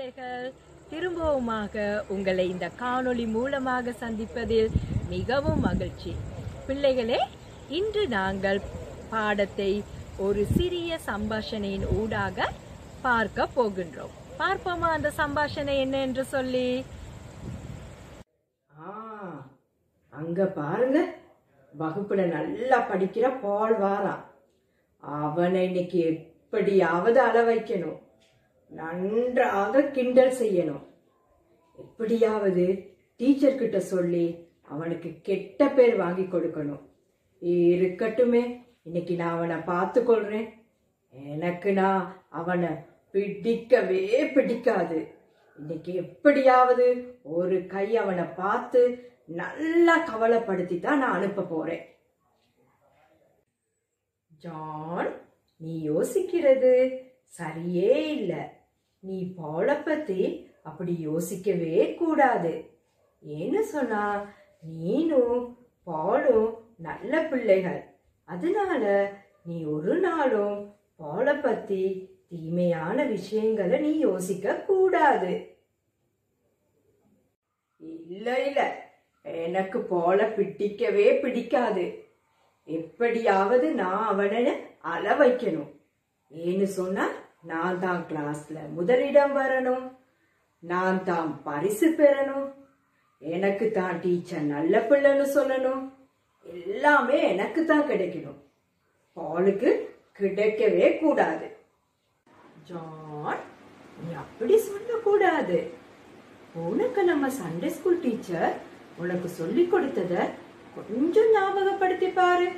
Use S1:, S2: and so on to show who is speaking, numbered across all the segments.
S1: பிள்ளைகள் திரும்பவுமாக உங்களை இந்த காணொளி மூலமாக சந்திப்பதில் மிகவும் மகிழ்ச்சி பிள்ளைகளே இன்று நாங்கள் பாடத்தை ஒரு சிறிய சம்பாஷணையின் ஊடாக பார்க்க போகின்றோம் பார்ப்போமா அந்த சம்பாஷணை என்ன என்று சொல்லி
S2: ஆ அங்க பாருங்க வகுப்புல நல்லா படிக்கிற பால் வாரான் அவனை இன்னைக்கு எப்படியாவது அள வைக்கணும் நன்றாக கிண்டல் செய்யணும் எப்படியாவது டீச்சர் கிட்ட சொல்லி அவனுக்கு கெட்ட பேர் வாங்கி கொடுக்கணும் இருக்கட்டுமே இன்னைக்கு நான் அவனை பார்த்து கொள்றேன் எனக்கு நான் அவனை பிடிக்கவே பிடிக்காது இன்னைக்கு எப்படியாவது ஒரு கை அவனை பார்த்து நல்லா கவலைப்படுத்தி தான் நான் அனுப்ப போறேன் ஜான் நீ யோசிக்கிறது சரியே இல்ல நீ பாலை பத்தி அப்படி யோசிக்கவே கூடாது ஏன்னு சொன்னா நீனும் பாலும் நல்ல பிள்ளைகள் அதனால நீ ஒரு நாளும் பாலை பத்தி தீமையான விஷயங்களை நீ யோசிக்க கூடாது இல்ல இல்ல எனக்கு போல பிடிக்கவே பிடிக்காது எப்படியாவது நான் அவனை அள வைக்கணும் ஏன்னு சொன்னா நான் தான் கிளாஸ்ல முதலிடம் வரணும் நான் தான் பரிசு பெறணும் எனக்கு தான் டீச்சர் நல்ல பிள்ளைன்னு சொல்லணும் எல்லாமே எனக்கு தான் கிடைக்கணும் பாலுக்கு கிடைக்கவே கூடாது ஜான் நீ அப்படி சொல்லக்கூடாது உனக்கு நம்ம சண்டே ஸ்கூல் டீச்சர் உனக்கு சொல்லி கொடுத்தத கொஞ்சம் ஞாபகப்படுத்தி பாரு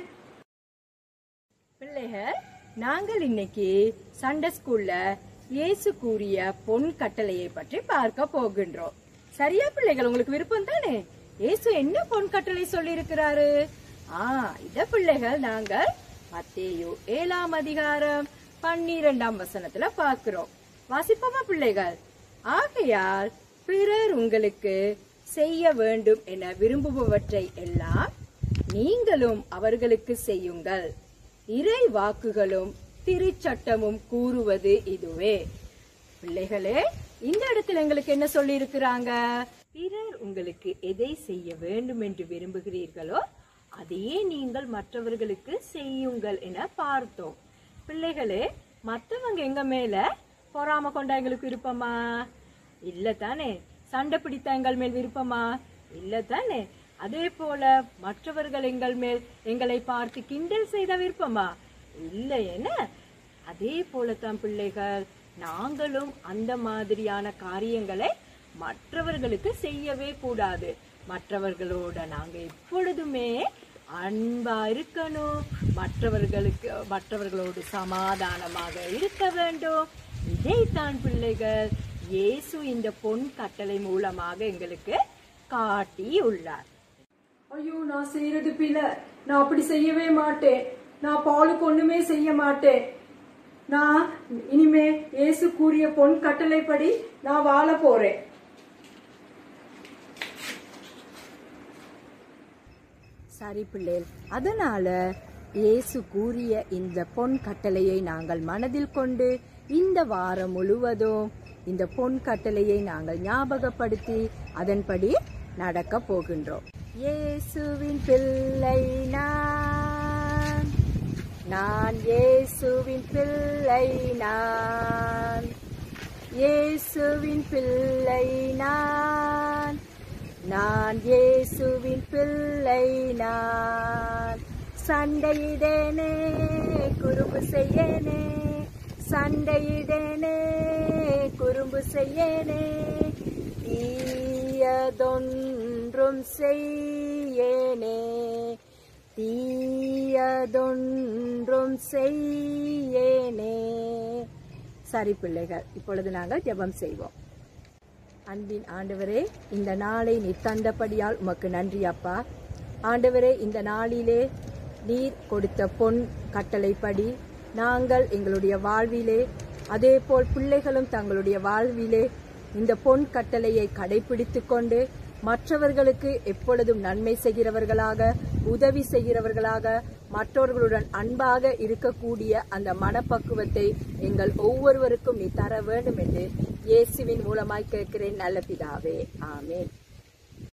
S1: பிள்ளைகள் நாங்கள் இன்னைக்கு சண்டே ஸ்கூல்ல இயேசு கூறிய பொன் கட்டளையை பற்றி பார்க்க போகின்றோம் சரியா பிள்ளைகள் உங்களுக்கு விருப்பம் தானே இயேசு என்ன பொன் கட்டளை சொல்லி இருக்கிறாரு ஆ இத பிள்ளைகள் நாங்கள் மத்தேயு ஏழாம் அதிகாரம் பன்னிரெண்டாம் வசனத்துல பார்க்கிறோம் வாசிப்போமா பிள்ளைகள் ஆகையால் பிறர் உங்களுக்கு செய்ய வேண்டும் என விரும்புபவற்றை எல்லாம் நீங்களும் அவர்களுக்கு செய்யுங்கள் இறை வாக்குகளும் திருச்சட்டமும் கூறுவது இதுவே பிள்ளைகளே இந்த இடத்துல எங்களுக்கு என்ன சொல்லி இருக்கிறாங்க பிறர் உங்களுக்கு எதை செய்ய வேண்டும் என்று விரும்புகிறீர்களோ அதையே நீங்கள் மற்றவர்களுக்கு செய்யுங்கள் என பார்த்தோம் பிள்ளைகளே மத்தவங்க எங்க மேல பொறாம கொண்டா எங்களுக்கு விருப்பமா இல்ல தானே சண்டை பிடித்த எங்கள் மேல் விருப்பமா இல்ல தானே அதே போல மற்றவர்கள் எங்கள் மேல் எங்களை பார்த்து கிண்டல் செய்த விருப்பமா இல்லை என்ன அதே போலத்தான் பிள்ளைகள் நாங்களும் அந்த மாதிரியான காரியங்களை மற்றவர்களுக்கு செய்யவே கூடாது மற்றவர்களோட நாங்க எப்பொழுதுமே அன்பா இருக்கணும் மற்றவர்களுக்கு மற்றவர்களோடு சமாதானமாக இருக்க வேண்டும் இதைத்தான் பிள்ளைகள் இயேசு இந்த பொன் கட்டளை மூலமாக எங்களுக்கு காட்டி உள்ளார்
S2: ஐயோ நான் செய்யறது பிள்ளை நான் அப்படி செய்யவே மாட்டேன் நான் பாலுக்கு ஒண்ணுமே செய்ய மாட்டேன் நான் இனிமே இயேசு கூறிய பொன் கட்டளைப்படி நான் வாழ போறேன்
S1: சரி பிள்ளைகள் அதனால இயேசு கூறிய இந்த பொன் கட்டளையை நாங்கள் மனதில் கொண்டு இந்த வாரம் முழுவதும் இந்த பொன் கட்டளையை நாங்கள் ஞாபகப்படுத்தி அதன்படி நடக்க போகின்றோம் இயேசுவின் பிள்ளை நான் நான் இயேசுவின் பிள்ளை நான் இயேசுவின் பிள்ளை நான் நான் இயேசுவின் பிள்ளை நான் சண்டையிடனே குறும்பு செய்யனே சண்டையிடனே குறும்பு செய்யனே தீயதொன்றும் செய்யனே தீயதொன்றும் செய்யனே சரி பிள்ளைகள் இப்பொழுது நாங்கள் ஜெபம் செய்வோம் அன்பின் ஆண்டவரே இந்த நாளை நீ தந்தபடியால் உமக்கு நன்றி அப்பா ஆண்டவரே இந்த நாளிலே நீர் கொடுத்த பொன் கட்டளைப்படி நாங்கள் எங்களுடைய வாழ்விலே அதேபோல் பிள்ளைகளும் தங்களுடைய வாழ்விலே இந்த பொன் கட்டளையை கடைபிடித்துக் கொண்டு மற்றவர்களுக்கு எப்பொழுதும் நன்மை செய்கிறவர்களாக உதவி செய்கிறவர்களாக மற்றவர்களுடன் அன்பாக இருக்கக்கூடிய அந்த மனப்பக்குவத்தை எங்கள் ஒவ்வொருவருக்கும் நீ தர வேண்டும் என்று இயேசுவின் மூலமாய் கேட்கிறேன் நல்ல பிதாவே ஆமென்